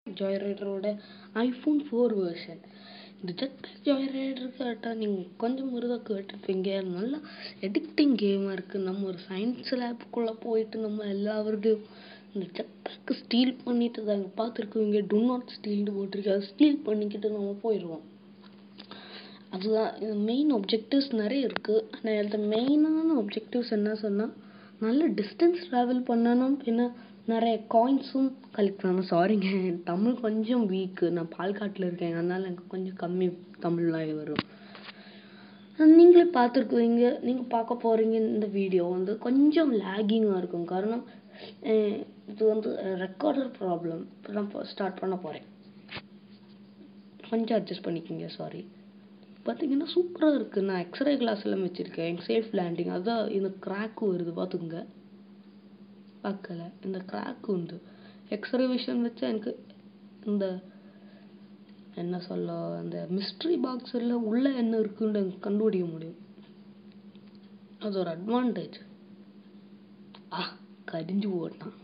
Joy ரைடரோட iPhone four version இந்த jet pack Joy Rider கேட்டால் நீங்கள் கொஞ்சம் முருகா கேட்டிருப்பீங்க நல்லா எடிக்டிங் கேமாக இருக்குது நம்ம ஒரு சயின்ஸ் லேபுக்குள்ளே போயிட்டு நம்ம எல்லாவருடையும் இந்த ஜெட் பேக்கு ஸ்டீல் பண்ணிட்டு தாங்க பார்த்துருக்குவீங்க டு நாட் ஸ்டீல்னு போட்டிருக்கு அதை ஸ்டீல் பண்ணிக்கிட்டு நம்ம போயிடுவோம் அதுதான் இது மெயின் ஒப்ஜெக்டிவ்ஸ் நிறைய இருக்குது ஆனால் அதில் மெயினான ஒப்ஜெக்டிவ்ஸ் என்ன சொன்னால் நல்ல டிஸ்டன்ஸ் ட்ராவல் பண்ணணும் பின்ன நிறைய காயின்ஸும் கலெக்ட் பண்ணணும் சாரிங்க தமிழ் கொஞ்சம் வீக்கு நான் பால்காட்டில் இருக்கேன் அதனால் எனக்கு கொஞ்சம் கம்மி தமிழ்லாம் வரும் நீங்களே பார்த்துருக்குவீங்க நீங்கள் பார்க்க போகிறீங்க இந்த வீடியோ வந்து கொஞ்சம் லேகிங்காக இருக்கும் காரணம் இது வந்து ரெக்கார்டர் ப்ராப்ளம் இப்போ நான் ஸ்டார்ட் பண்ண போகிறேன் கொஞ்சம் அட்ஜஸ்ட் பண்ணிக்கோங்க சாரி பார்த்தீங்கன்னா சூப்பராக இருக்குது நான் எக்ஸ்ரே கிளாஸ் எல்லாம் வச்சுருக்கேன் சேஃப் லேண்டிங் அதான் இந்த கிராக்கு வருது பார்த்துக்குங்க பார்க்கல இந்த கிராக் உண்டு எக்ஸ்ரே விஷன் வச்சு எனக்கு இந்த என்ன சொல்ல அந்த மிஸ்ட்ரி பாக்ஸில் உள்ள என்ன இருக்குன்னு எனக்கு கண்டுபிடிக்க முடியும் அது ஒரு அட்வான்டேஜ் ஆ கரிஞ்சு போட்டான்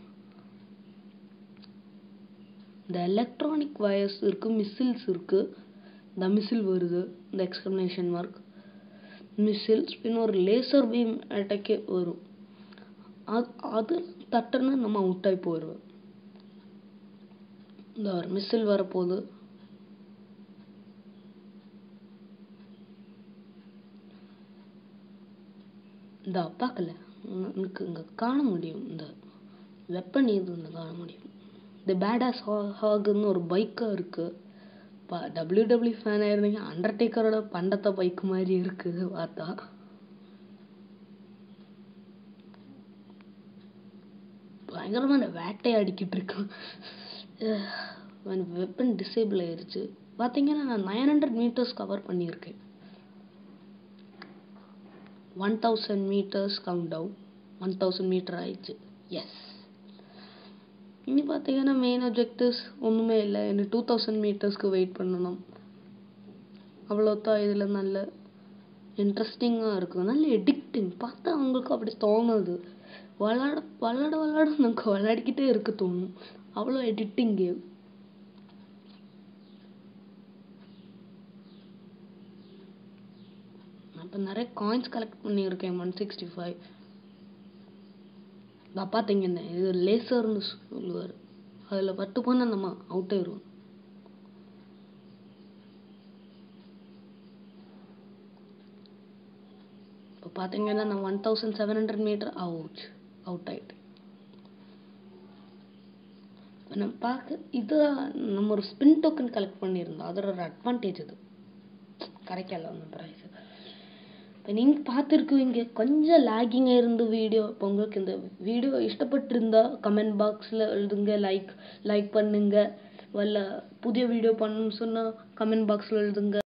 இந்த எலக்ட்ரானிக் வயர்ஸ் இருக்கு மிசில்ஸ் இருக்கு இந்த மிசில் வருது இந்த எக்ஸ்பிளனேஷன் மார்க் மிசில்ஸ் பின்ன ஒரு லேசர் பீம் அட்டாக்கே வரும் அது அது தட்டுன்னு நம்ம அவுட் ஆகி போயிடுவோம் இந்த ஒரு மிசில் வரப்போகுது இந்த பார்க்கல எனக்கு இங்கே காண முடியும் இந்த வெப்பன் இது இந்த காண முடியும் இந்த பேடாஸ் ஹாகுன்னு ஒரு பைக்காக இருக்குது இப்போ டபிள்யூ டபிள்யூ ஃபேனாக இருந்தீங்க அண்டர்டேக்கரோட பண்டத்தை பைக் மாதிரி இருக்குது பார்த்தா பயங்கரமான வேட்டையாடிக்கிட்டு இருக்கான் வெப்பன் டிசேபிள் ஆயிருச்சு பார்த்தீங்கன்னா நான் நைன் ஹண்ட்ரட் மீட்டர்ஸ் கவர் பண்ணியிருக்கேன் one thousand metres count down one thousand metre ஆயிடுச்சு எஸ் இனி பார்த்தீங்கன்னா மெயின் ஒப்ஜெக்டிவ்ஸ் ஒன்றுமே இல்லை இன்னும் டூ தௌசண்ட் மீட்டர்ஸ்க்கு வெயிட் பண்ணணும் அவ்வளோதான் இதில் நல்ல இன்ட்ரெஸ்டிங்காக இருக்கும் நல்ல எடிக்டிங் பார்த்தா அவங்களுக்கு அப்படி தோணுது விளாட விளாட விளாட நமக்கு விளையாடிக்கிட்டே இருக்க தோணும் அவ்வளோ எடிட்டிங் கேம் இப்போ நிறைய காயின்ஸ் கலெக்ட் பண்ணியிருக்கேன் ஒன் சிக்ஸ்டி ஃபைவ் பார்த்தீங்கன்னு இது லேசர்னு சொல்லுவார் அதில் பட்டு போனால் நம்ம அவுட் ஆயிடுவோம் இப்போ பார்த்தீங்கன்னா நான் one thousand seven hundred metre out out ஆயிட்டு நம்ம பார்க்க இது நம்ம ஒரு ஸ்பின் டோக்கன் கலெக்ட் பண்ணியிருந்தோம் அதோட ஒரு அட்வான்டேஜ் இது கிடைக்கல அந்த ப்ரைஸ் இப்போ நீங்கள் பார்த்துருக்குவீங்க கொஞ்சம் லேகிங்காக இருந்து வீடியோ இப்போ உங்களுக்கு இந்த வீடியோ இஷ்டப்பட்டிருந்தா கமெண்ட் பாக்ஸில் எழுதுங்க லைக் லைக் பண்ணுங்க வல்ல புதிய வீடியோ பண்ணணும்னு சொன்னால் கமெண்ட் பாக்ஸில் எழுதுங்க